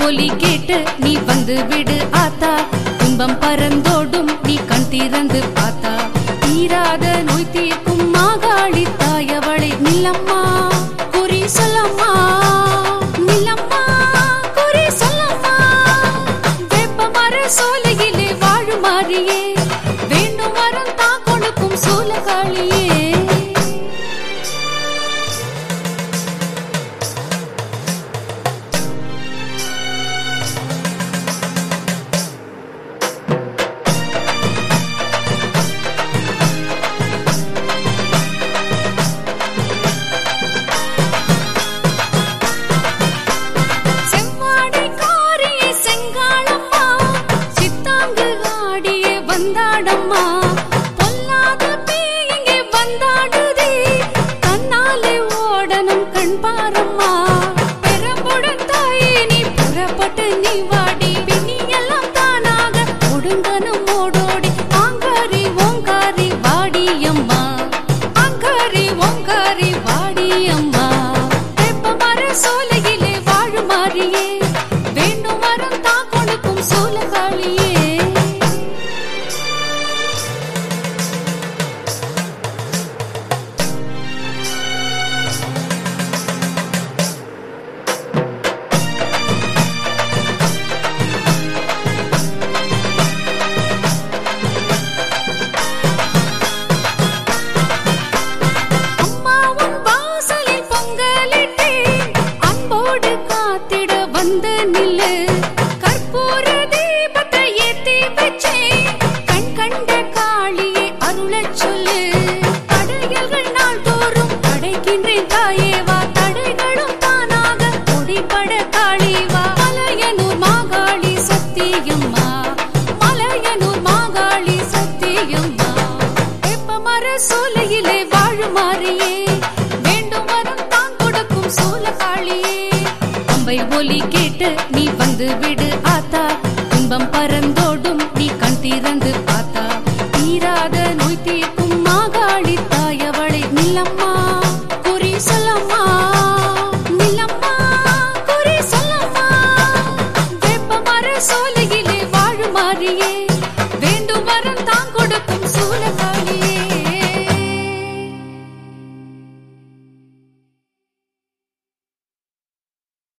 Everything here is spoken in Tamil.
ஒலி கேட்டு நீ வந்து விடு ஆத்தா துன்பம் பறந்தோடும் நீ கண் திறந்து பார்த்தா தீராத நோய் தீர்க்கும் மாகாளி தாயவளை நில்லம்மா குறி சொல்லம்மா நில்லம்மா குறி சொல்லம்மா வேப்ப மர சோலையிலே வாழுமாறியே வேண்டும் வரம் தான் கொடுக்கும் சூலகாளியே செவ்வாடை காரியே செங்காளம்மா சித்தாங்கு ஆடியே வந்தாடம்மா பொல்லாத பேய் இங்கே வந்தாடுதே கண்ணாலே ஓடணும் கண் பாரம்மா பெரம்புடன் தாயே நீ புறப்பட்டு நீ வாடி பின்னி எல்லாம் தானாக ஒடுங்கனும் ஓடோடி ஆங்காரி ஓங்காரி வாடியம்மா ஆங்காரி ஓங்காரி வாடியம்மா வேப்ப மர சோலையிலே வாழுமாறியே வேண்டும் வரம் தான் கொடுக்கும் சூலகாளியே அம்மா உன் வாசலில் பொங்கலிட்டேன் அன்போடு காத்திட வந்து நில்லு கற்பூர தீபத்தை ஏத்தி வச்சேன் கண் கண்ட காளியே அருளச் சொல்லு தடையல்கள் நாள்தோறும் படைக்கின்றேன் தாயேவா தடைகளும் தானாக ஒடிபட காளிவா மலையனூர் மாகாளி சத்தியம்மா மலையனூர் மாகாளி சத்தியம்மா வேப்பமர சோலையிலே வாழுமாறியே வேண்டும் வரம் தான் கொடுக்கும் சூலகாளியே அம்பை ஒலி கேட்டு நீ வந்து விடு